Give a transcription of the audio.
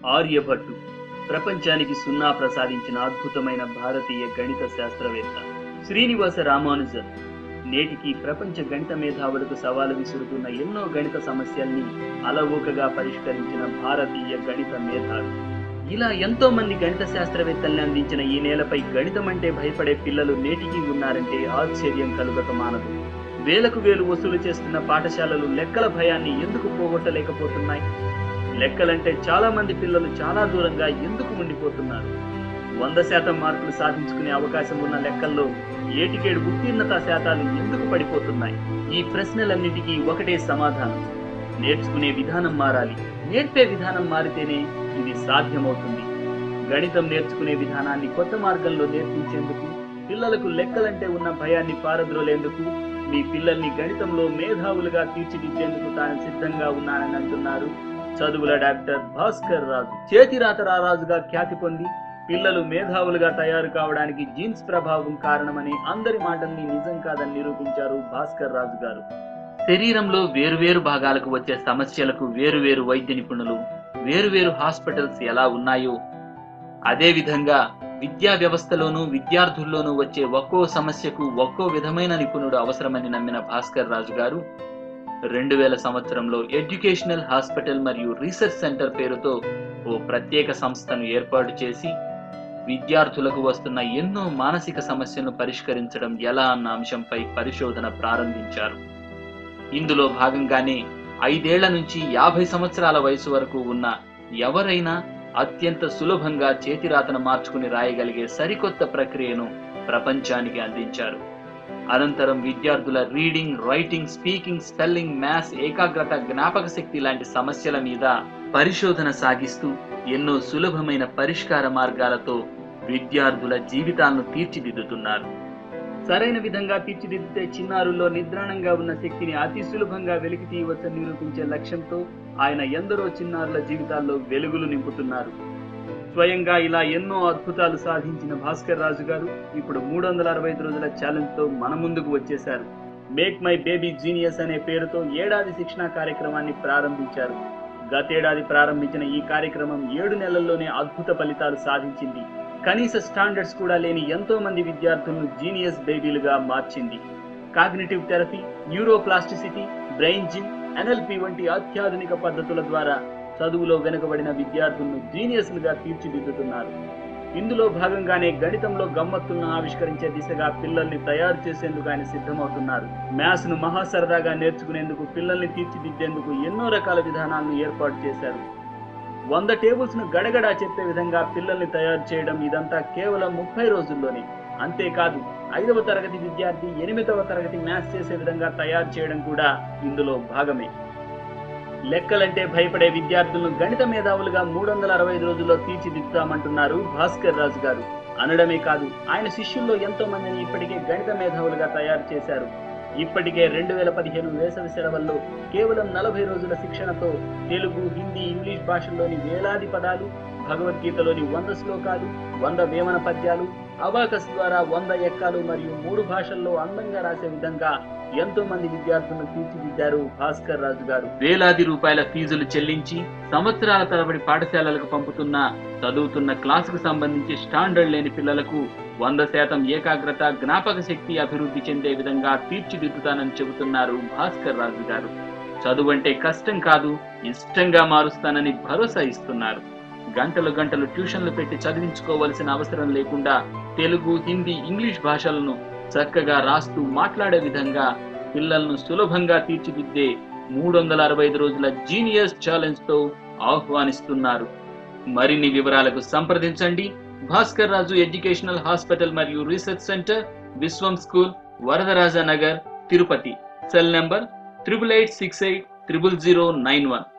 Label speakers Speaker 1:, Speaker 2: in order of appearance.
Speaker 1: ఆర్యభట్టు ప్రపంచానికి సున్నా ప్రసాదించిన అద్భుతమైన భారతీయ గణిత శాస్త్రవేత్త శ్రీనివాస రామానుజన్ నేటికి ప్రపంచ గణిత మేధావులకు సవాలు విసురుతున్న ఎన్నో గణిత సమస్యల్ని అలవోకగా పరిష్కరించిన భారతీయ గణిత మేధావి ఇలా ఎంతో మంది గణిత శాస్త్రవేత్తల్ని అందించిన ఈ నేలపై గణితం అంటే భయపడే పిల్లలు నేటికి ఉన్నారంటే ఆశ్చర్యం కలుగక మానదు వేలకు వేలు వసూలు చేస్తున్న పాఠశాలలు లెక్కల భయాన్ని ఎందుకు పోగొట్టలేకపోతున్నాయి లెక్కలంటే చాలా మంది పిల్లలు చాలా దూరంగా ఎందుకు ఉండిపోతున్నారు వంద శాతం మార్కులు సాధించుకునే అవకాశం ఉన్న లెక్కల్లో ఏటికేడు ఉత్తీర్ణత శాతాలు ఎందుకు పడిపోతున్నాయి ఈ ప్రశ్నలన్నిటికీ ఒకటే సమాధానం నేర్చుకునే విధానం మారాలి నేర్పే విధానం మారితేనే ఇది సాధ్యమవుతుంది గణితం నేర్చుకునే విధానాన్ని కొత్త మార్గంలో నేర్పించేందుకు పిల్లలకు లెక్కలంటే ఉన్న భయాన్ని పారద్రోలేందుకు మీ పిల్లల్ని గణితంలో మేధావులుగా తీర్చిదిద్దేందుకు తాను సిద్ధంగా ఉన్నానని అంటున్నారు చదువుల డాక్టర్ భాస్కర్ రాజు చేతిరాత రారాజుగా ఖ్యాతి పొంది పిల్లలు మేధావులుగా తయారు కావడానికి జీన్స్ ప్రభావం కారణమని అందరి మాటల్ని నిజం కాదని నిరూపించారు భాస్కర్ రాజు గారు శరీరంలో వేరువేరు భాగాలకు వచ్చే సమస్యలకు వేరువేరు వైద్య నిపుణులు వేరువేరు హాస్పిటల్స్ ఎలా ఉన్నాయో అదే విధంగా విద్యా వ్యవస్థలోనూ విద్యార్థుల్లోనూ వచ్చే ఒక్కో సమస్యకు ఒక్కో విధమైన నిపుణుడు అవసరమని నమ్మిన భాస్కర్ రాజు గారు రెండు వేల సంవత్సరంలో ఎడ్యుకేషనల్ హాస్పిటల్ మరియు రీసెర్చ్ సెంటర్ పేరుతో ఓ ప్రత్యేక సంస్థను ఏర్పాటు చేసి విద్యార్థులకు వస్తున్న ఎన్నో మానసిక సమస్యలను పరిష్కరించడం ఎలా అన్న అంశంపై పరిశోధన ప్రారంభించారు ఇందులో భాగంగానే ఐదేళ్ల నుంచి యాభై సంవత్సరాల వయసు వరకు ఉన్న ఎవరైనా అత్యంత సులభంగా చేతిరాతను మార్చుకుని రాయగలిగే సరికొత్త ప్రక్రియను ప్రపంచానికి అందించారు అనంతరం విద్యార్థుల reading writing speaking spelling maths ఏకాగ్రత జ్ఞాపక శక్తి లాంటి సమస్యల మీద పరిశోధన సాగిస్తూ ఎన్నో సులభమైన పరిష్కార మార్గాలతో విద్యార్థుల జీవితాలను తీర్చిదిద్దుతున్నారు సరైన విధంగా తీర్చిదిద్దితే చిన్నారుల్లో నిద్రాణంగా ఉన్న శక్తిని అతి సులభంగా వెలికి తీయవచ్చని నిరూపించే లక్ష్యంతో ఆయన ఎందరో చిన్నారుల జీవితాల్లో వెలుగులు నింపుతున్నారు స్వయంగా ఇలా ఎన్నో అద్భుతాలు సాధించిన భాస్కర్ రాజు గారు ఇప్పుడు మూడు వందల అరవై ఐదు రోజుల ఛాలెంజ్ తో మన ముందుకు వచ్చేశారు మేక్ మై బేబీ జీనియస్ అనే పేరుతో ఏడాది శిక్షణా కార్యక్రమాన్ని ప్రారంభించారు గతేడాది ప్రారంభించిన ఈ కార్యక్రమం ఏడు నెలల్లోనే అద్భుత ఫలితాలు సాధించింది కనీస స్టాండర్డ్స్ కూడా లేని ఎంతో మంది విద్యార్థులను జీనియస్ బేబీలుగా మార్చింది cognitive therapy neuroplasticity brain gym NLP వంటి అత్యాధునిక పద్ధతుల ద్వారా చదువులో వెనుకబడిన విద్యార్థులను జీనియస్లుగా తీర్చిదిద్దుతున్నారు ఇందులో భాగంగానే గణితంలో గమ్మత్తులను ఆవిష్కరించే దిశగా పిల్లల్ని తయారు చేసేందుకు ఆయన సిద్ధమవుతున్నారు మ్యాథ్స్ ను మహా సరదాగా నేర్చుకునేందుకు పిల్లల్ని తీర్చిదిద్దేందుకు ఎన్నో రకాల విధానాలను ఏర్పాటు చేశారు వంద టేబుల్స్ ను గడగడా చెప్పే విధంగా పిల్లల్ని తయారు చేయడం ఇదంతా కేవలం ముప్పై రోజుల్లోనే అంతేకాదు ఐదవ తరగతి విద్యార్థి ఎనిమిదవ తరగతి మ్యాథ్స్ చేసే విధంగా తయారు చేయడం కూడా ఇందులో భాగమే లెక్కలంటే భయపడే విద్యార్థులను గణిత మేధావులుగా మూడు వందల అరవై ఐదు రోజుల్లో తీర్చిదిద్దుతామంటున్నారు భాస్కర్ రాజు గారు అనడమే కాదు ఆయన శిష్యుల్లో ఎంతో మందిని ఇప్పటికే గణిత మేధావులుగా తయారు చేశారు ఇప్పటికే రెండు వేల పదిహేను వేసవి సెలవుల్లో కేవలం నలభై రోజుల శిక్షణతో తెలుగు హిందీ ఇంగ్లీష్ భాషల్లోని వేలాది పదాలు భగవద్గీతలోని వంద శ్లోకాలు వంద వేమన పద్యాలు అబాకస్ ద్వారా వంద ఎక్కాలు మరియు మూడు భాషల్లో అందంగా రాసే విధంగా ఎంతో మంది విద్యార్థులను తీర్చిదిద్దారు భాస్కర్ రాజు గారు వేలాది రూపాయల ఫీజులు చెల్లించి సంవత్సరాల తరబడి పాఠశాలలకు పంపుతున్న చదువుతున్న క్లాసుకు సంబంధించి స్టాండర్డ్ లేని పిల్లలకు వంద శాతం ఏకాగ్రత జ్ఞాపక శక్తి అభివృద్ధి చెందే విధంగా తీర్చిదిద్దుతానని చెబుతున్నారు భాస్కర్ రాజు గారు చదువు అంటే కష్టం కాదు ఇష్టంగా మారుస్తానని భరోసా ఇస్తున్నారు గంటలు గంటలు ట్యూషన్లు పెట్టి చదివించుకోవలసిన అవసరం లేకుండా తెలుగు హిందీ ఇంగ్లీష్ భాషలను చక్కగా రాస్తూ మాట్లాడే విధంగా పిల్లలను సులభంగా తీర్చిదిద్దే మూడు వందల అరవై ఐదు రోజుల జీనియస్ ఛాలెంజ్ తో ఆహ్వానిస్తున్నారు మరిన్ని వివరాలకు సంప్రదించండి భాస్కర్ రాజు ఎడ్యుకేషనల్ హాస్పిటల్ మరియు research centre Vishwam school Varadaraja Nagar Tirupati cell number triple eight six eight triple zero nine one